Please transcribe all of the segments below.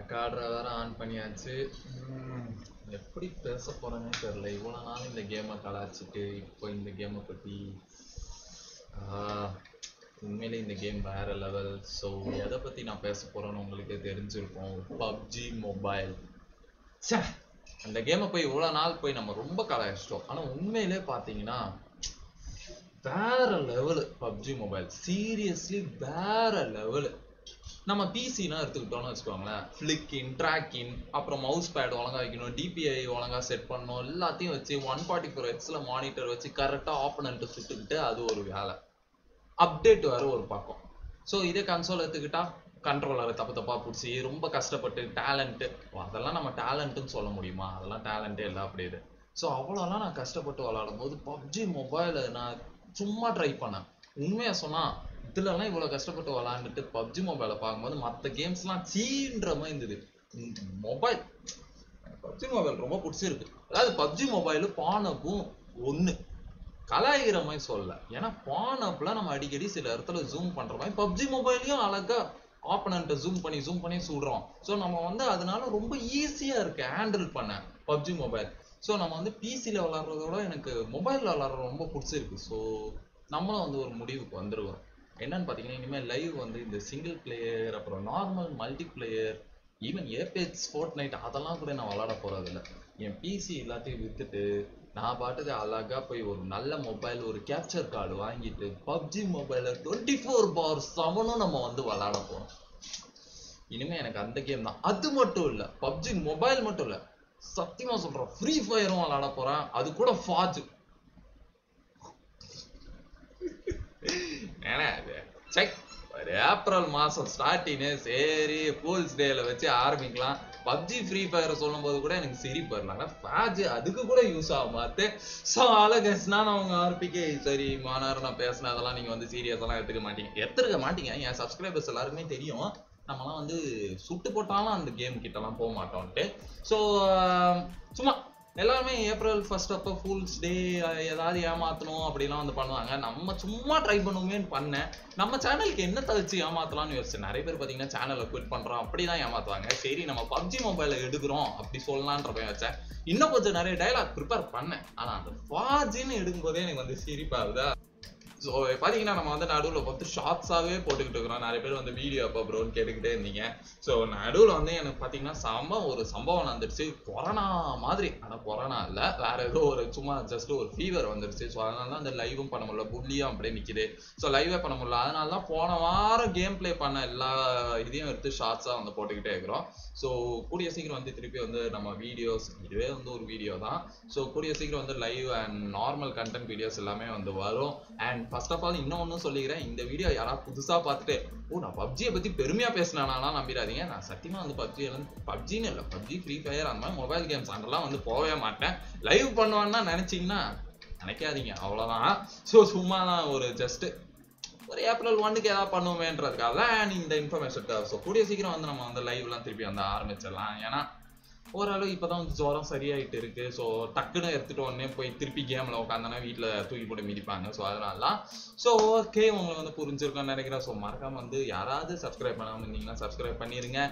ரெக்கார்டரை வேற ஆன் பண்ணியாச்சு உம், எப்படி பேச போறேன்னே தெரியல இவ்வளவு நாள் இந்த கேமை கலாச்சிட்டு இப்போ இந்த கேமை பத்தி ஆஹ், உண்மையிலே இந்த கேம் வேற லெவல் ஸோ எதை பத்தி நான் பேச போறேன்னு உங்களுக்கு தெரிஞ்சிருக்கும் பப்ஜி மொபைல் ச்சே அந்த கேமை போய் இவ்வளவு நாள் போய் நம்ம ரொம்ப கலாய்ச்சிட்டோம் ஆனா உண்மையிலே பாத்தீங்கன்னா வேற லெவலு பப்ஜி மொபைல் சீரியஸ்லி வேற லெவலு நம்ம பிசினா எடுத்துக்கிட்டோம்னு வச்சுக்கோங்களேன் ஃப்ளிக்கின் ட்ராக்கின் அப்புறம் மவுஸ் பேட் ஒழுங்கா வைக்கணும் டிபிஐ ஒழுங்கா செட் பண்ணணும் எல்லாத்தையும் வச்சு ஒன் ஃபார்ட்டி ஃபோர் ஹெட்ஸில் மானிட்டர் வச்சு கரெக்டாக ஆப்பனண்ட்டு சுட்டுக்கிட்டு அது ஒரு வேலை அப்டேட் வேற ஒரு பக்கம் ஸோ இதே கன்சோல் எடுத்துக்கிட்டா கண்ட்ரோலரை தப்பு தப்பா பிடிச்சி ரொம்ப கஷ்டப்பட்டு டேலண்ட்டு அதெல்லாம் நம்ம டேலண்ட்டுன்னு சொல்ல முடியுமா அதெல்லாம் டேலண்ட்டே இல்லை அப்படி இது ஸோ அவ்வளோலாம் நான் கஷ்டப்பட்டு விளாடும் போது பப்ஜி மொபைலை நான் சும்மா ட்ரை பண்ணேன் உண்மையா சொன்னா இதுலலாம் இவ்வளோ கஷ்டப்பட்டு விளாண்டுட்டு பப்ஜி மொபைலை பார்க்கும்போது மற்ற கேம்ஸ்லாம் சீன்ற மாதிரி இருந்தது மொபைல் பப்ஜி மொபைல் ரொம்ப பிடிச்சிருக்கு அதாவது பப்ஜி மொபைலு பானப்பும் ஒன்று கலாய்கிற மாதிரி சொல்லல ஏன்னா பானப்ல நம்ம அடிக்கடி சில இடத்துல ஜூம் பண்ற மாதிரி பப்ஜி மொபைலையும் அழகா ஆப்பனண்ட்டை ஜூம் பண்ணி ஜூம் பண்ணி சுடுறோம் ஸோ நம்ம வந்து அதனால ரொம்ப ஈஸியா இருக்கு ஹேண்டில் பண்ண பப்ஜி மொபைல் ஸோ நம்ம வந்து பிசியில் விளாட்றதோட எனக்கு மொபைலில் விளாட்றது ரொம்ப பிடிச்சிருக்கு ஸோ நம்மளும் வந்து ஒரு முடிவுக்கு வந்துருவோம் என்னன்னு பார்த்தீங்கன்னா இனிமேல் லைவ் வந்து இந்த சிங்கிள் பிளேயர் அப்புறம் normal multi player even Apex Fortnite அதெல்லாம் கூட நான் விளாட போறதில்ல என் பிசி எல்லாத்தையும் வித்துட்டு நான் பாட்டுக்கு அழகா போய் ஒரு நல்ல மொபைல் ஒரு கேப்சர் கார்டு வாங்கிட்டு பப்ஜி மொபைல டுவெண்ட்டி ஃபோர் பார் செவனும் நம்ம வந்து விளாட போறோம் இனிமே எனக்கு அந்த கேம் தான் அது மட்டும் இல்ல பப்ஜி மொபைல் மட்டும் இல்ல சத்தியமா சொல்றேன் ஃப்ரீ ஃபயரும் விளாட போறேன் அது கூட ஃபாஜ் ஏன்னா இது செக் ஒரு ஏப்ரல் மாசம் ஸ்டார்டிங்கு சரி ஃபூல்ஸ் டேல வச்சு ஆரம்பிக்கலாம் பப்ஜி ஃப்ரீ ஃபயர் சொல்லும் போது கூட எனக்கு சிரிப்பு வரலாங்க ஃபேஜ் அதுக்கு கூட யூஸ் ஆக மாத்து ஸோ அழகஸ்னா அவங்க ஆர்பிகே சரி மாநாடு நான் பேசின அதெல்லாம் நீங்க வந்து சீரியஸ் எல்லாம் எடுத்துக்க மாட்டீங்க எடுத்துக்க மாட்டீங்க என் சப்ஸ்கிரைபர்ஸ் எல்லாருக்குமே தெரியும் நம்மலாம் வந்து சுட்டு போட்டாலும் அந்த கேம் கிட்டலாம் போக மாட்டோம்ட்டு ஸோ சும்மா எல்லாருமே ஏப்ரல் ஃபர்ஸ்ட் அப்போ ஃபுல்ஸ் டே ஏதாவது ஏமாத்தணும் அப்படிலாம் வந்து பண்ணுவாங்க நம்ம சும்மா ட்ரை பண்ணுவோமேன்னு பண்ணேன் நம்ம சேனலுக்கு என்ன தவிச்சு ஏமாத்தலாம்னு யோசிச்சு நிறைய பேர் பார்த்தீங்கன்னா சேனலை குவிட் பண்றோம் அப்படி தான் ஏமாத்துவாங்க சரி நம்ம பப்ஜி மொபைலை எடுக்கிறோம் அப்படி சொல்லலான்ற போய் வச்சேன் இன்னும் கொஞ்சம் நிறைய டைலாக் ப்ரிப்பேர் பண்ணேன் ஆனா அந்த ஃபாஜின்னு எடுக்கும்போதே எனக்கு வந்து சிரிப்பாகுதா ஸோ பார்த்தீங்கன்னா நம்ம வந்து நடுவில் பார்த்து ஷார்ட்ஸாகவே போட்டுக்கிட்டு இருக்கிறோம் நிறைய பேர் வந்து வீடியோ அப்போ ப்ரோன்னு கேட்டுக்கிட்டே இருந்தீங்க ஸோ நடுவில் வந்து எனக்கு பார்த்தீங்கன்னா செம்ம ஒரு சம்பவம் வந்துருச்சு கொரோனா மாதிரி ஆனால் கொரோனா இல்லை வேற ஏதோ ஒரு சும்மா ஜஸ்ட் ஒரு ஃபீவர் வந்துருச்சு ஸோ அதனால தான் அந்த லைவும் பண்ண முடியல புள்ளியும் அப்படியே நிற்கிது ஸோ லைவே பண்ண முடியல அதனால தான் போன வாரம் கேம் ப்ளே பண்ண எல்லா இதையும் எடுத்து ஷார்ட்ஸாக வந்து போட்டுக்கிட்டே இருக்கிறோம் ஸோ கூடிய சீக்கிரம் வந்து திருப்பி வந்து நம்ம வீடியோஸ் இதுவே வந்து ஒரு வீடியோ தான் ஸோ கூடிய சீக்கிரம் வந்து live and normal content videos எல்லாமே வந்து வரும் அண்ட் ஃபர்ஸ்ட் ஆஃப் ஆல் இன்னொன்னும் சொல்லிக்கிறேன் இந்த வீடியோ யாராவது புதுசா பார்த்துட்டு ஓ நான் பப்ஜியை பத்தி பெருமையா பேசினானா நம்பிடாதீங்க நான் சத்தியமா வந்து பப்ஜி பப்ஜின்னு இல்லை பப்ஜி ஃப்ரீ ஃபயர் அந்த மாதிரி மொபைல் கேம்ஸ் அதெல்லாம் வந்து போகவே மாட்டேன் லைவ் பண்ணுவான்னா நினைச்சீங்கன்னா நினைக்காதீங்க அவ்வளவுதான் ஸோ சும்மா தான் ஒரு ஜஸ்ட் ஒரு ஏப்ரல் ஒன்னுக்கு ஏதாவது பண்ணுவோமேன்றதுக்காக தான் இந்த இன்ஃபர்மேஷன் ஸோ கூடிய சீக்கிரம் வந்து நம்ம வந்து லைவ்லாம் திருப்பி வந்து ஆரம்பிச்சிடலாம் ஏன்னா ஓரளவு இப்பதான் வந்து ஜுரம் சரியாயிட்டு இருக்கு ஸோ டக்குன்னு எடுத்துட்டு உடனே போய் திருப்பி கேம்ல உட்காந்தோன்னா வீட்டில் தூக்கி போட்டு மிதிப்பாங்க ஸோ அதனால ஸோ ஓகே உங்களுக்கு வந்து புரிஞ்சிருக்கும்னு நினைக்கிறேன் ஸோ மறக்காம வந்து யாராவது சப்ஸ்கிரைப் பண்ணாம இருந்தீங்கன்னா சப்ஸ்கிரைப் பண்ணிருங்க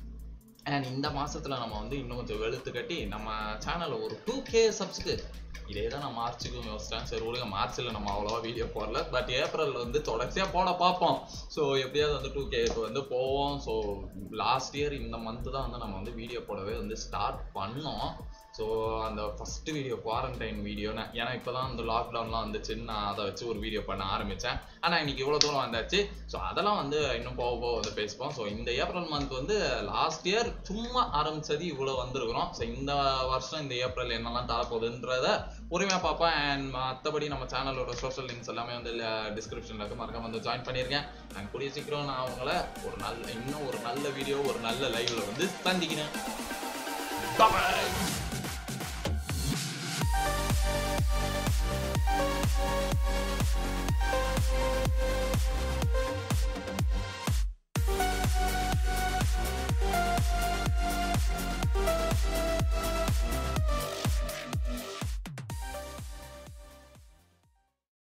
அண்ட் இந்த மாசத்துல நம்ம வந்து இன்னும் கொஞ்சம் வெளுத்து கட்டி நம்ம சேனல்ல ஒரு டூ கே சப்ஸ்க்கு இதே தான் நான் மார்ச்சுக்கும் யோசிச்சேன் சரி விடுங்க மார்ச்ல நம்ம அவ்வளோவா வீடியோ போடல பட் ஏப்ரல் வந்து தொடர்ச்சியா போட பார்ப்போம் ஸோ எப்படியாவது வந்து டூ கேக்கு வந்து போவோம் ஸோ லாஸ்ட் இயர் இந்த மந்த் தான் வந்து நம்ம வந்து வீடியோ போடவே வந்து ஸ்டார்ட் பண்ணோம் ஸோ அந்த ஃபர்ஸ்ட் வீடியோ குவாரண்டைன் வீடியோன்னு ஏன்னா இப்போ தான் அந்த லாக்டவுன்லாம் வந்துச்சு நான் அதை வச்சு ஒரு வீடியோ பண்ண ஆரம்பித்தேன் ஆனால் இன்னைக்கு இவ்வளோ தூரம் வந்தாச்சு ஸோ அதெல்லாம் வந்து இன்னும் போக போக வந்து பேசுவோம் ஸோ இந்த ஏப்ரல் மந்த் வந்து லாஸ்ட் இயர் சும்மா ஆரம்பிச்சது இவ்வளோ வந்திருக்கிறோம் ஸோ இந்த வருஷம் இந்த ஏப்ரல் என்னெல்லாம் தரப்போகுதுன்றத பொறுமையாக பார்ப்பேன் அண்ட் மற்றபடி நம்ம சேனலோட சோஷியல் லிங்க்ஸ் எல்லாமே வந்து டிஸ்கிரிப்ஷனில் இருக்கு மறக்காம வந்து ஜாயின் பண்ணியிருக்கேன் நான் கூடிய சீக்கிரம் நான் உங்களை ஒரு நல்ல இன்னும் ஒரு நல்ல வீடியோ ஒரு நல்ல லைவ்ல வந்து சந்திக்கிறேன் Bye.